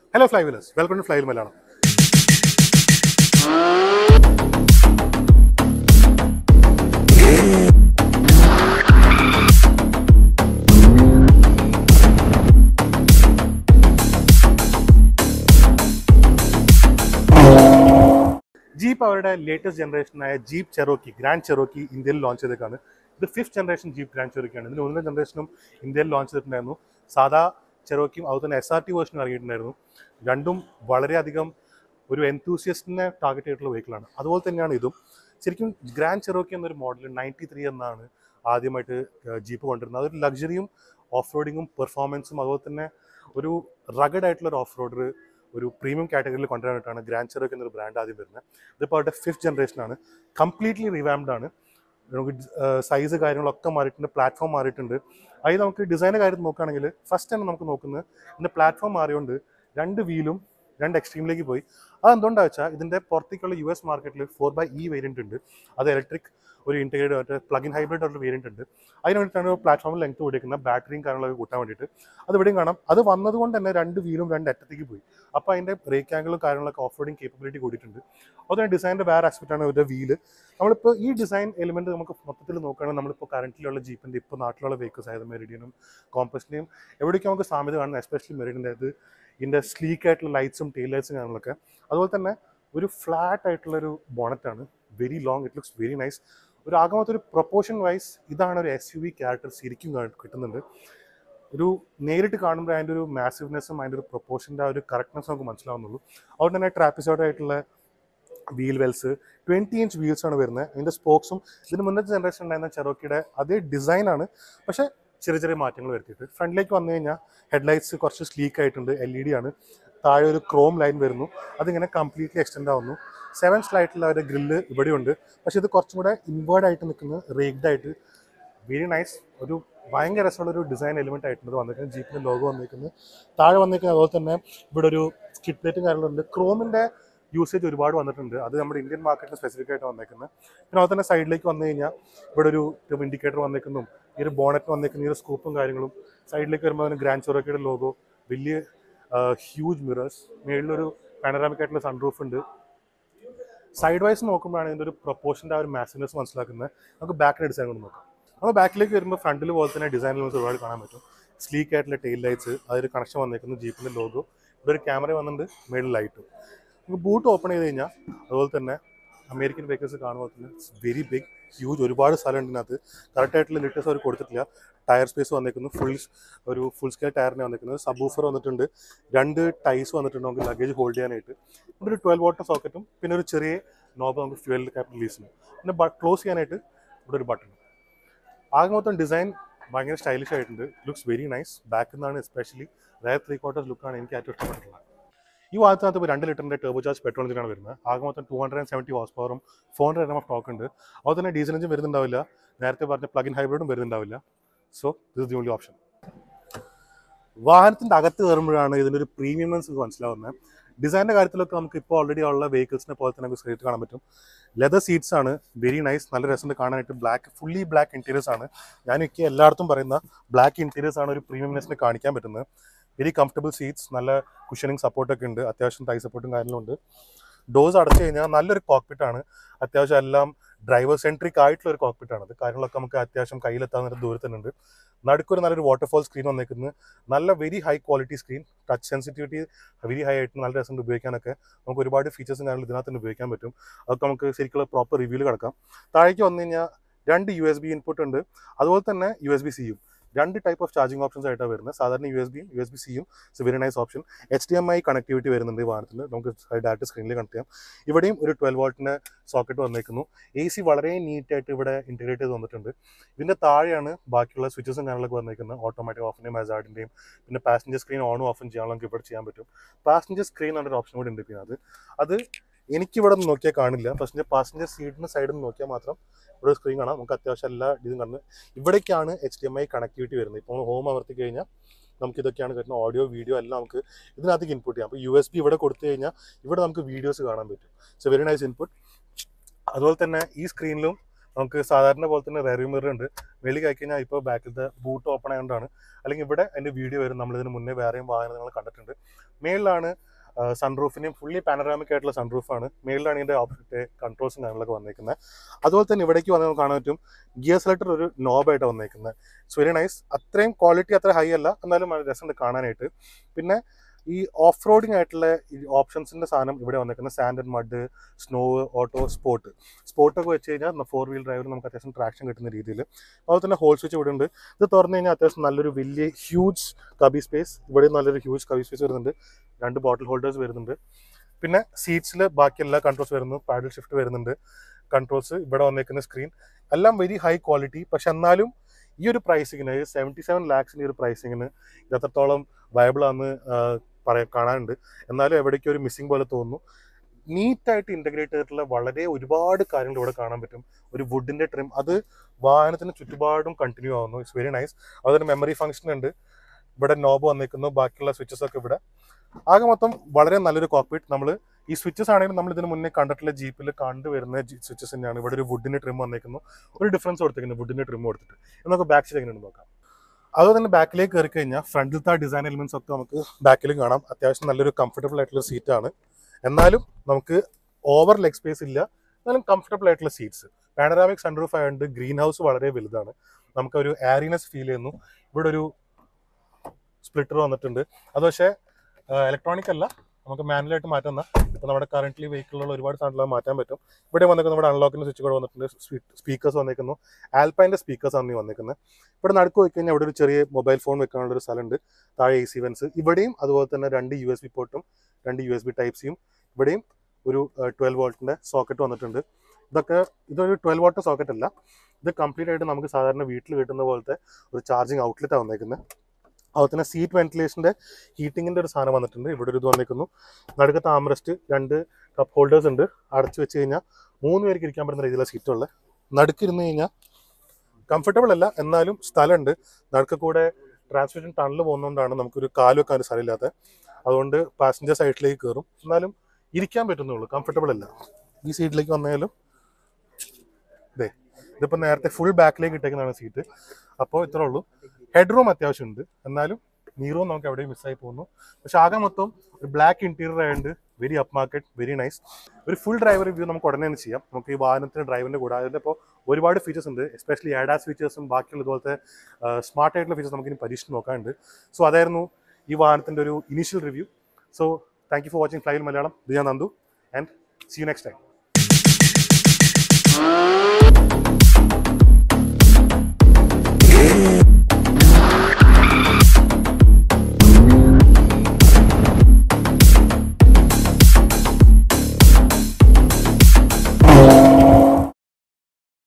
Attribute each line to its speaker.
Speaker 1: hello fly wheelers welcome to fly Malayalam Jeep അവരുടെ latest ജനറേഷനായ Jeep Cherokee Grand Cherokee ഇന്ത്യയിൽ launch ചെയ്തേക്കാണ് ഇത് ഫിഫ്ത് ജനറേഷൻ ജീപ്പ് ഗ്രാൻഡ് ചെറോക്കിയാണ് ഇതിന് ഒന്നിലെ ജനറേഷനും ഇന്ത്യയിൽ ലോഞ്ച് ചെയ്തിട്ടുണ്ടായിരുന്നു സാധാ ചെറോക്കിയും അതുപോലെ തന്നെ എസ് ആർ ടി വേർഷനും ഇറങ്ങിയിട്ടുണ്ടായിരുന്നു രണ്ടും വളരെയധികം ഒരു എൻതൂസിയസ്റ്റിനെ ടാർഗറ്റ് ചെയ്തിട്ടുള്ള വെഹിക്കിളാണ് അതുപോലെ തന്നെയാണ് ഇതും ശരിക്കും ഗ്രാൻഡ് ചെറോക്കി എന്നൊരു മോഡൽ നയൻറ്റി ത്രീ എന്നാണ് ആദ്യമായിട്ട് ജീപ്പ് കൊണ്ടുവരുന്നത് അതൊരു ലക്ഷറിയും ഓഫ് റോഡിങ്ങും പെർഫോമൻസും അതുപോലെ തന്നെ ഒരു റഗഡ് ആയിട്ടുള്ള ഒരു ഓഫ് റോഡർ ഒരു പ്രീമിയം കാറ്റഗറിയിൽ കൊണ്ടുവരാനായിട്ടാണ് ഗ്രാൻഡ് ചെറോക്കി എന്നൊരു ബ്രാൻഡ് ആദ്യം വരുന്നത് ഇതിപ്പോൾ അവരുടെ ഫിഫ്ത് ജനറേഷനാണ് കംപ്ലീറ്റ്ലി റിവാംഡ് ആണ് നമുക്ക് സൈസ് കാര്യങ്ങളൊക്കെ മാറിയിട്ടുണ്ട് പ്ലാറ്റ്ഫോം മാറിയിട്ടുണ്ട് അതിൽ നമുക്ക് ഡിസൈൻ്റെ കാര്യം നോക്കുകയാണെങ്കിൽ ഫസ്റ്റ് തന്നെ നമുക്ക് നോക്കുന്നത് ഇതിൻ്റെ പ്ലാറ്റ്ഫോം മാറിയോണ്ട് രണ്ട് വീലും രണ്ട് എക്സ്ട്രീമിലേക്ക് പോയി അത് എന്തുകൊണ്ടാണെന്ന് വെച്ചാൽ ഇതിൻ്റെ പുറത്തേക്കുള്ള യു എസ് മാർക്കറ്റിൽ ഫോർ ബൈ ഇ വേരിയൻ്റ് ഉണ്ട് അത് ഇലക്ട്രിക് ഒരു ഇൻറ്റഗ്രേറ്റ് മറ്റേ പ്ലഗിൻ ഹൈബ്രിഡ് ആയിട്ടുള്ള വേരിയൻ്റ് ഉണ്ട് അതിന് വേണ്ടിയിട്ടാണ് പ്ലാറ്റ്ഫോമിൽ ലെങ്ത് കൊടുക്കുന്നത് ബാറ്ററിയും കാര്യങ്ങളൊക്കെ കൂട്ടാൻ വേണ്ടിയിട്ട് അത് ഇവിടെയും കാണാം അത് വന്നതുകൊണ്ട് തന്നെ രണ്ട് വീലും രണ്ട് അറ്റത്തേക്ക് പോയി അപ്പോൾ അതിൻ്റെ ബ്രേക്ക് ആംഗിളും കാര്യങ്ങളൊക്കെ ഓഫ് റോഡിങ് കേപ്പബിലിറ്റി കൂടിയിട്ടുണ്ട് അതുപോലെ ഡിസൈനിൻ്റെ വേറെ ആസ്പെക്റ്റ് ആണ് ഇവരുടെ വീല് നമ്മളിപ്പോൾ ഈ ഡിസൈൻ എലിമെന്റ് നമുക്ക് മൊത്തത്തിൽ നോക്കുകയാണെങ്കിൽ നമ്മളിപ്പോൾ കറന്റിലുള്ള ജീപ്പിൻ്റെ ഇപ്പോൾ നാട്ടിലുള്ള വെഹിക്കിൾസ് ആയത് മെറിഡിയനും കോമ്പസിൻ്റെയും എവിടേക്കും നമുക്ക് സാമ്യത കാണുന്നത് എസ്പെഷ്യലി മെറിഡിൻ്റെ അത് ഇതിൻ്റെ സ്ലീക്ക് ആയിട്ടുള്ള ലൈറ്റ്സും ടെയിൽ ലൈറ്റ്സും കാര്യങ്ങളൊക്കെ അതുപോലെ തന്നെ ഒരു ഫ്ലാറ്റ് ആയിട്ടുള്ള ഒരു ബോണറ്റാണ് very long it looks very nice ഒരു ആകമൊത്ത ഒരു പ്രൊപ്പോർഷൻ വൈസ് ഇതാണ് ഒരു എസ് യു വി ക്യാരക്ടർ ശരിക്കും കാ- കിട്ടുന്നുണ്ട് ഒരു നേരിട്ട് കാണുമ്പോൾ അതിൻ്റെ ഒരു മാസീവ്നെസ്സും അതിൻ്റെ ഒരു പ്രൊപ്പോർഷൻ്റെ ആ ഒരു കറക്റ്റ്നെസ്സും നമുക്ക് മനസ്സിലാവുന്നുള്ളൂ അതുകൊണ്ട് തന്നെ ട്രാപ്പിസോഡ് ആയിട്ടുള്ള wheel wells twenty inch wheels ആണ് വരുന്നത് അതിൻ്റെ സ്പോക്സും ഇതിന് മുന്നത്തെ ജനറേഷൻ ഉണ്ടായിരുന്ന ചെറോക്കിയുടെ അതേ ഡിസൈനാണ് പക്ഷേ ചെറിയ ചെറിയ മാറ്റങ്ങൾ വരുത്തിയിട്ട് ഫ്രണ്ടിലേക്ക് വന്നു കഴിഞ്ഞാൽ ഹെഡ്ലൈറ്റ്സ് കുറച്ച് സ്ലീക്ക് ആയിട്ടുണ്ട് എൽ ഇ ഡി ആണ് താഴെ ഒരു ക്രോം ലൈൻ വരുന്നു അതിങ്ങനെ കംപ്ലീറ്റ്ലി എക്സ്റ്റെൻഡ് ആവുന്നു സെവൻ സ്ലൈറ്റിലുള്ള ഒരു ഗ്രില്ല് ഇവിടെയുണ്ട് പക്ഷേ ഇത് കുറച്ചും കൂടെ ഇൻവേർഡ് ആയിട്ട് നിൽക്കുന്ന റേഗ്ഡ് ആയിട്ട് വെരി നൈസ് ഒരു ഭയങ്കര രസമുള്ള ഒരു ഡിസൈൻ എലിമെന്റ് ആയിട്ടുണ്ട് ഇത് വന്നിരിക്കുന്നത് ജീപ്പിന്റെ ലോഗോ വന്നിരിക്കുന്നത് താഴെ വന്നിരിക്കുന്നത് അതുപോലെ തന്നെ ഇവിടെ ഒരു സ്കിറ്റ് പ്ലേറ്റും കാര്യങ്ങളുണ്ട് ക്രോമിന്റെ യൂസേജ് ഒരുപാട് വന്നിട്ടുണ്ട് അത് നമ്മുടെ ഇന്ത്യൻ മാർക്കറ്റിൽ സ്പെസിഫിക് ആയിട്ട് വന്നേക്കുന്നത് പിന്നെ അതുപോലെ തന്നെ സൈഡിലേക്ക് വന്നു കഴിഞ്ഞാൽ ഇവിടെ ഒരു ഇൻഡിക്കേറ്റർ വന്നിരിക്കുന്നു ഈ ഒരു ബോണറ്റ് വന്നിരിക്കുന്ന ഈ ഒരു സ്കൂപ്പും കാര്യങ്ങളും സൈഡിലേക്ക് വരുമ്പോൾ അതിന് ഗ്രാൻഡ് ചൊറോക്കയുടെ ലോഗോ വലിയ ഹ്യൂജ് മിറേഴ്സ് മേളിലൊരു പാനറാമിക് ആയിട്ടുള്ള സൺറൂഫ് ഉണ്ട് സൈഡ് വൈസ് നോക്കുമ്പോഴാണ് ഇതിൻ്റെ ഒരു പ്രൊപ്പോർഷൻ്റെ ആ ഒരു മാസിനെസ് മനസ്സിലാക്കുന്നത് നമുക്ക് ബാക്കിൻ്റെ ഡിസൈൻ കൊണ്ട് നോക്കാം നമ്മൾ ബാക്കിലേക്ക് വരുമ്പോൾ ഫ്രണ്ടിൽ പോലെ തന്നെ ഡിസൈനിൽ നമുക്ക് ഒരുപാട് കാണാൻ പറ്റും സ്ലീക്ക് ആയിട്ടുള്ള ടെയിൽ ലൈറ്റ്സ് അതൊരു കണക്ഷൻ വന്നേക്കുന്നു ജീപ്പിൻ്റെ ലോഗോ ഇവിടെ ഒരു ക്യാമറ വന്നിട്ടുണ്ട് മേളിൽ ലൈറ്റും നമുക്ക് ബൂട്ട് ഓപ്പൺ ചെയ്ത് കഴിഞ്ഞാൽ അതുപോലെ തന്നെ അമേരിക്കൻ വെഹിക്കിൾസ് കാണുമ്പോൾ തന്നെ വെരി ബിഗ് ഹ്യൂജ് ഒരുപാട് സ്ഥലം ഉണ്ട് ഇതിനകത്ത് കറക്റ്റ് ആയിട്ടുള്ള ലിറ്റേഴ്സ് അവർ കൊടുത്തിട്ടില്ല ടയർ സ്പേസ് വന്നിരിക്കുന്നു ഫുൾ ഒരു ഫുൾ സ്കെയിൽ ടയറിനെ വന്നിരിക്കുന്നത് സബ് ഊഫർ വന്നിട്ടുണ്ട് രണ്ട് ടൈസ് വന്നിട്ടുണ്ട് നമുക്ക് ലഗേജ് ഹോൾഡ് ചെയ്യാനായിട്ട് ഇവിടെ ഒരു ട്വൽവ് വാട്ടർ സോക്കറ്റും പിന്നെ ഒരു ചെറിയ നോബ് നമുക്ക് ഫ്യൂവൽ ക്യാപ് റിലീസിന് പിന്നെ ക്ലോസ് ചെയ്യാനായിട്ട് ഇവിടെ ഒരു ബട്ടൺ ആകെ മൊത്തം ഡിസൈൻ ഭയങ്കര സ്റ്റൈലിഷ് ആയിട്ടുണ്ട് ലുക്സ് വെരി നൈസ് ബാക്കിൽ നിന്നാണ് എസ്പെഷ്യലി റയർ ത്രീ ക്വാർട്ടേഴ്സ് ലുക്കാണ് എനിക്ക് ഏറ്റവും ഇഷ്ടപ്പെട്ടിട്ടുള്ളത് ഈ ഭാഗത്തിനകത്ത് ഇപ്പോൾ രണ്ട് ലിറ്ററിൻ്റെ ടർബോ ചാർജ് പെട്രോൾ എഞ്ചിനാണ് വരുന്നത് ആകെ മൊത്തം two hundred and seventy horse പവറും four hundred M of torque ഉണ്ട് അതുപോലെ തന്നെ ഡീസൽ എഞ്ചിൻ വരുന്നുണ്ടാവില്ല നേരത്തെ പറഞ്ഞ പ്ലഗിൻ ഹൈബ്രിഡും വരുന്നുണ്ടാവില്ല so this is the only option വാഹനത്തിൻ്റെ അകത്ത് കയറുമ്പോഴാണ് ഇതിൻ്റെ ഒരു പ്രീമിയംനെസ് മനസ്സിലാവുന്നത് ഡിസൈനിൻ്റെ കാര്യത്തിലൊക്കെ നമുക്ക് ഇപ്പോൾ ഓൾറെഡി ഉള്ള വെഹിക്കിൾസിനെ പോലെ തന്നെ നമുക്ക് സ്ക്രീനിൽ കാണാൻ പറ്റും ലെതർ സീറ്റ്സ് ആണ് വെരി നൈസ് നല്ല രസമുണ്ട് കാണാനായിട്ട് ബ്ലാക്ക് ഫുള്ളി ബ്ലാക്ക് ഇൻറ്റീരിയേഴ്സ് ആണ് ഞാനൊക്കെ എല്ലായിടത്തും പറയുന്ന ബ്ലാക്ക് ഇൻറ്റീരിയേഴ്സ് ആണ് ഒരു പ്രീമിയംനെസ്സിനെ കാണിക്കാൻ പറ്റുന്നത് വെരി കംഫർട്ടബിൾ സീറ്റ്സ് നല്ല കുഷനിങ് സപ്പോർട്ടൊക്കെ ഉണ്ട് അത്യാവശ്യം തൈ സപ്പോർട്ടും കാര്യങ്ങളും ഉണ്ട് ഡോസ് അടച്ചു കഴിഞ്ഞാൽ നല്ലൊരു കോക്പിറ്റ് ആണ് അത്യാവശ്യം എല്ലാം ഡ്രൈവർ സെൻട്രിക് ആയിട്ടുള്ള ഒരു കോക്പിറ്റ് ആണ് അത് കാര്യങ്ങളൊക്കെ നമുക്ക് അത്യാവശ്യം കയ്യിലെത്താവുന്ന ഒരു ദൂരത്തിനുണ്ട് നടുക്കൊരു നല്ലൊരു വാട്ടർഫോൾ സ്ക്രീൻ വന്നേക്കുന്നത് നല്ല very high quality screen touch sensitivity very high ആയിട്ട് നല്ല രസം ഉപയോഗിക്കാനൊക്കെ നമുക്ക് ഒരുപാട് ഫീച്ചേഴ്സും കാര്യങ്ങളും ഇതിനകത്ത് തന്നെ ഉപയോഗിക്കാൻ പറ്റും അതൊക്കെ നമുക്ക് ശരിക്കുള്ള പ്രോപ്പർ റിവ്യൂവിൽ കിടക്കാം താഴേക്ക് വന്നു കഴിഞ്ഞാൽ രണ്ട് യു എസ് ബി ഇൻപുട്ട് ഉണ്ട് അതുപോലെ തന്നെ യു എസ് ബി സിയും രണ്ട് ടൈപ്പ് ഓഫ് ചാർജിങ് ഓപ്ഷൻസ് ആയിട്ടാണ് വരുന്നത് സാധാരണ യു എസ് ബിയും യു എസ് ബി സിയും very nice option H D M I connectivity വരുന്നുണ്ട് ഈ വാഹനത്തിൽ നമുക്ക് ഡയറക്റ്റ് സ്ക്രീനിൽ കണക്ട് ചെയ്യാം ഇവിടെയും ഒരു ട്വൽവ് വോൾട്ടിൻ്റെ സോക്കറ്റ് വന്നേക്കുന്നു എ സി വളരെ നീറ്റായിട്ട് ഇവിടെ ഇൻറ്റഗ്രേറ്റ് ചെയ്ത് വന്നിട്ടുണ്ട് ഇതിൻ്റെ താഴെയാണ് ബാക്കിയുള്ള സ്വിച്ചസും കാര്യങ്ങളൊക്കെ വന്നേക്കുന്നത് ഓട്ടോമാറ്റിക് ഓഫിൻ്റെയും മസാർഡിൻ്റെയും പിന്നെ പാസഞ്ചർ സ്ക്രീൻ ഓണും ഓഫും ചെയ്യാൻ നമുക്ക് ഇവിടെ ചെയ്യാൻ പറ്റും പാസഞ്ചർ സ്ക്രീൻ എന്നൊരു ഓപ്ഷൻ കൂടി ഉണ്ട് പിന്നെ അത് അത് എനിക്കിവിടെ നിന്ന് നോക്കിയാൽ കാണില്ല പക്ഷേ പാസഞ്ചർ സീറ്റിന് സൈഡിൽ നിന്ന് നോക്കിയാൽ മാത്രം ഇവിടെ സ്ക്രീൻ കാണാം നമുക്ക് അത്യാവശ്യം എല്ലാ ഇതും കാണുന്നത് ഇവിടേക്കാണ് H D M I connectivity വരുന്നത് ഇപ്പോൾ ഹോം അമർത്തി കഴിഞ്ഞാൽ നമുക്ക് ഇതൊക്കെയാണ് കിട്ടുന്നത് ഓഡിയോ വീഡിയോ എല്ലാം നമുക്ക് ഇതിനകത്തേക്ക് ഇൻപുട്ട് ചെയ്യാം അപ്പോൾ യു എസ് ബി ഇവിടെ കൊടുത്തു കഴിഞ്ഞാൽ ഇവിടെ നമുക്ക് വീഡിയോസ് കാണാൻ പറ്റും സോ വെരി നൈസ് ഇൻപുട്ട് അതുപോലെ തന്നെ ഈ സ്ക്രീനിലും നമുക്ക് സാധാരണ പോലെ തന്നെ റെയർ മിറർ ഉണ്ട് വെളി കഴി കഴിഞ്ഞാൽ ഇപ്പോൾ ബാക്കിലത്തെ ബൂട്ട് ഓപ്പൺ ആയതുകൊണ്ടാണ് അല്ലെങ്കിൽ ഇവിടെ അതിൻ്റെ വീഡിയോ വരും നമ്മളിതിന് മുന്നേ വേറെയും വാഹനങ്ങൾ കണ്ടിട്ടുണ്ട് മേളിലാണ് സൺറൂഫിനെയും ഫുള്ളി പാനറാമിക് ആയിട്ടുള്ള സൺറൂഫാണ് മേളിലാണ് ഇതിൻ്റെ ഓപ്ഷൻ്റെ കൺട്രോൾസും കാര്യങ്ങളൊക്കെ വന്നേക്കുന്നത് അതുപോലെ തന്നെ ഇവിടേക്ക് വന്നാൽ നമുക്ക് കാണാൻ പറ്റും ഗിയർ സെലക്ടർ ഒരു നോബായിട്ട് വന്നേക്കുന്നത് ഇറ്റ്സ് വെരി നൈസ് അത്രയും ക്വാളിറ്റി അത്ര ഹൈ അല്ല എന്നാലും നല്ല രസമുണ്ട് കാണാനായിട്ട് പിന്നെ ഈ ഓഫ് റോഡിങ് ആയിട്ടുള്ള ഈ ഓപ്ഷൻസിൻ്റെ സാധനം ഇവിടെ വന്നേക്കുന്നത് sand and mud snow auto sport സ്പോർട്ടൊക്കെ വെച്ച് കഴിഞ്ഞാൽ ഫോർ വീൽ ഡ്രൈവിൽ നമുക്ക് അത്യാവശ്യം ട്രാക്ഷൻ കിട്ടുന്ന രീതിയിൽ അതുപോലെ തന്നെ ഹോൾ സ്വിച്ച് ഇവിടെ ഉണ്ട് ഇത് തുറന്നു കഴിഞ്ഞാൽ അത്യാവശ്യം നല്ലൊരു വലിയ ഹ്യൂജ് കബി സ്പേസ് ഇവിടെ നല്ലൊരു ഹ്യൂജ് കബി സ്പേസ് വരുന്നുണ്ട് രണ്ട് ബോട്ടിൽ ഹോൾഡേഴ്സ് വരുന്നുണ്ട് പിന്നെ സീറ്റ്സിൽ ബാക്കി എല്ലാ കൺട്രോൾസ് വരുന്നു പാഡൽ ഷിഫ്റ്റ് വരുന്നുണ്ട് കൺട്രോൾസ് ഇവിടെ വന്നേക്കുന്ന സ്ക്രീൻ എല്ലാം വെരി ഹൈ ക്വാളിറ്റി പക്ഷെ എന്നാലും ഈ ഒരു പ്രൈസിങ്ങിന് സെവൻറ്റി സെവൻ ലാക്സിൻ്റെ ഈ ഒരു പ്രൈസിങ്ങിന് ഇത് എത്രത്തോളം വയബിൾ ആണെന്ന് പറയാൻ കാണാനുണ്ട് എന്നാലും എവിടേക്കും ഒരു മിസ്സിംഗ് പോലെ തോന്നുന്നു നീറ്റായിട്ട് ഇൻ്റഗ്രേറ്റ് ചെയ്തിട്ടുള്ള വളരെ ഒരുപാട് കാര്യങ്ങൾ ഇവിടെ കാണാൻ പറ്റും ഒരു വുഡിൻ്റെ ട്രിം അത് വാഹനത്തിന് ചുറ്റുപാടും കണ്ടിന്യൂ ആവുന്നു ഇറ്റ്സ് വെരി നൈസ് അതുപോലെ മെമ്മറി ഫംഗ്ഷൻ ഉണ്ട് ഇവിടെ നോബ് വന്നിരിക്കുന്നു ബാക്കിയുള്ള സ്വിച്ചസ് ഒക്കെ ഇവിടെ ആകെ മൊത്തം വളരെ നല്ലൊരു കോക്പിറ്റ് നമ്മൾ ഈ സ്വിച്ചസ് ആണെങ്കിലും നമ്മൾ ഇതിന് മുന്നേ കണ്ടിട്ടുള്ള ജീപ്പിൽ കണ്ടുവരുന്ന സ്വിച്ചസ് തന്നെയാണ് ഇവിടെ ഒരു വുഡിൻ്റെ ട്രിം വന്നിരിക്കുന്നു ഒരു ഡിഫറൻസ് കൊടുത്തിരിക്കുന്നു വുഡിൻ്റെ ട്രിം കൊടുത്തിട്ട് എന്നൊക്കെ ബാക്ക് സൈഡ് എങ്ങനെയാണ് നോക്കാം അതുപോലെ തന്നെ ബാക്കിലേക്ക് കയറി കഴിഞ്ഞാൽ ഫ്രണ്ടിലത്തെ ആ ഡിസൈൻ എലിമെന്റ്സ് ഒക്കെ നമുക്ക് ബാക്കിലും കാണാം അത്യാവശ്യം നല്ലൊരു കംഫർട്ടബിൾ ആയിട്ടുള്ള സീറ്റാണ് എന്നാലും നമുക്ക് ഓവർ ലെഗ് സ്പേസ് ഇല്ല എന്നാലും കംഫർട്ടബിൾ ആയിട്ടുള്ള സീറ്റ്സ് പാനറാമിക് സൺറൂഫ് ആയതുകൊണ്ട് ഗ്രീൻ ഹൗസ് വളരെ വലുതാണ് നമുക്കൊരു ആരിനെസ് ഫീൽ ചെയ്യുന്നു ഇവിടെ ഒരു സ്പ്ലിറ്റർ വന്നിട്ടുണ്ട് അത് പക്ഷേ ഇലക്ട്രോണിക് അല്ല നമുക്ക് മാനുവലായിട്ട് മാറ്റുന്ന ഇപ്പോൾ നമ്മുടെ കറന്റ്ലി വെഹിക്കിളുള്ള ഒരുപാട് സാധനങ്ങൾ മാറ്റാൻ പറ്റും ഇവിടെ വന്നിരിക്കുന്ന നമ്മുടെ അൺലോക്കിൻ്റെ സ്വിച്ച് കൂടെ വന്നിട്ടുണ്ട് സ്പീക്കേഴ്സ് വന്നിരിക്കുന്നു ആൽപ്പൈൻ്റെ സ്പീക്കേഴ്സ് ആണ് ഈ വന്നിരിക്കുന്നത് ഇവിടെ നടുക്ക് പോയി കഴിഞ്ഞാൽ ഇവിടെ ഒരു ചെറിയ മൊബൈൽ ഫോൺ വെക്കാനുള്ള ഒരു സ്ഥലമുണ്ട് താഴെ എ സി വെൻസ് ഇവിടെയും അതുപോലെ തന്നെ രണ്ട് യു എസ് ബി പോർട്ടും രണ്ട് യു എസ് ബി ടൈപ്പ് സിയും ഇവിടെയും ഒരു ട്വൽവ് വോൾട്ടിൻ്റെ സോക്കറ്റ് വന്നിട്ടുണ്ട് ഇതൊക്കെ ഇതൊരു ട്വൽവ് വോൾട്ട് സോക്കറ്റ് അല്ല ഇത് കംപ്ലീറ്റ് ആയിട്ട് നമുക്ക് സാധാരണ വീട്ടിൽ കിട്ടുന്ന പോലത്തെ ഒരു ചാർജിങ് ഔട്ട്ലെറ്റാണ് വന്നേക്കുന്നത് അതുപോലെ തന്നെ സീറ്റ് വെന്റിലേഷൻ്റെ ഹീറ്റിങ്ങിൻ്റെ ഒരു സാധനം വന്നിട്ടുണ്ട് ഇവിടെ ഒരു ഇത് വന്നിരിക്കുന്നു നടുക്കത്തെ ആംറസ്റ്റ് രണ്ട് കപ്പ് ഹോൾഡേഴ്സ് ഉണ്ട് അടച്ചു വെച്ച് കഴിഞ്ഞാൽ മൂന്ന് പേർക്ക് ഇരിക്കാൻ പറ്റുന്ന രീതിയിലുള്ള സീറ്റുള്ള നടുക്കിരുന്ന് കഴിഞ്ഞാൽ കംഫർട്ടബിൾ അല്ല എന്നാലും സ്ഥലമുണ്ട് നടുക്ക് കൂടെ ട്രാൻസ്മിഷൻ ടണൽ പോകുന്നതുകൊണ്ടാണ് നമുക്കൊരു കാല് വെക്കാൻ ഒരു സ്ഥലമില്ലാത്ത അതുകൊണ്ട് പാസഞ്ചർ സൈഡിലേക്ക് കയറും എന്നാലും ഇരിക്കാൻ പറ്റുന്നുള്ളൂ കംഫർട്ടബിൾ അല്ല ഈ സീറ്റിലേക്ക് വന്നാലും ഇതേ ഇതിപ്പോൾ നേരത്തെ ഫുൾ ബാക്കിലേക്ക് ഇട്ടേക്കുന്നതാണ് സീറ്റ് അപ്പോൾ ഇത്രേ ഉള്ളൂ ഹെഡ് റൂം അത്യാവശ്യമുണ്ട് എന്നാലും നീറോ നമുക്ക് എവിടെയും മിസ്സായി പോകുന്നു പക്ഷെ ആകെ മൊത്തം ഒരു ബ്ലാക്ക് ഇന്റീരിയർ ആയതുകൊണ്ട് very upmarket very nice ഒരു ഫുൾ ഡ്രൈവർ റിവ്യൂ നമുക്ക് ഉടനെ തന്നെ ചെയ്യാം നമുക്ക് ഈ വാഹനത്തിന് ഡ്രൈവറിന്റെ കൂടെ അതിൻ്റെ ഇപ്പോൾ ഒരുപാട് ഫീച്ചേഴ്സ് ഉണ്ട് എസ്പെഷ്യലി ആഡാസ് ഫീച്ചേഴ്സും ബാക്കിയുള്ള ഇതുപോലത്തെ സ്മാർട്ട് ആയിട്ടുള്ള ഫീച്ചേഴ്സ് നമുക്ക് ഇനി പരീക്ഷിച്ച് നോക്കാനുണ്ട് സോ അതായിരുന്നു ഈ വാഹനത്തിൻ്റെ ഒരു initial review so thank you for watching ഫ്ലൈൽ മലയാളം ഇത് ഞാൻ Nandu and see you next time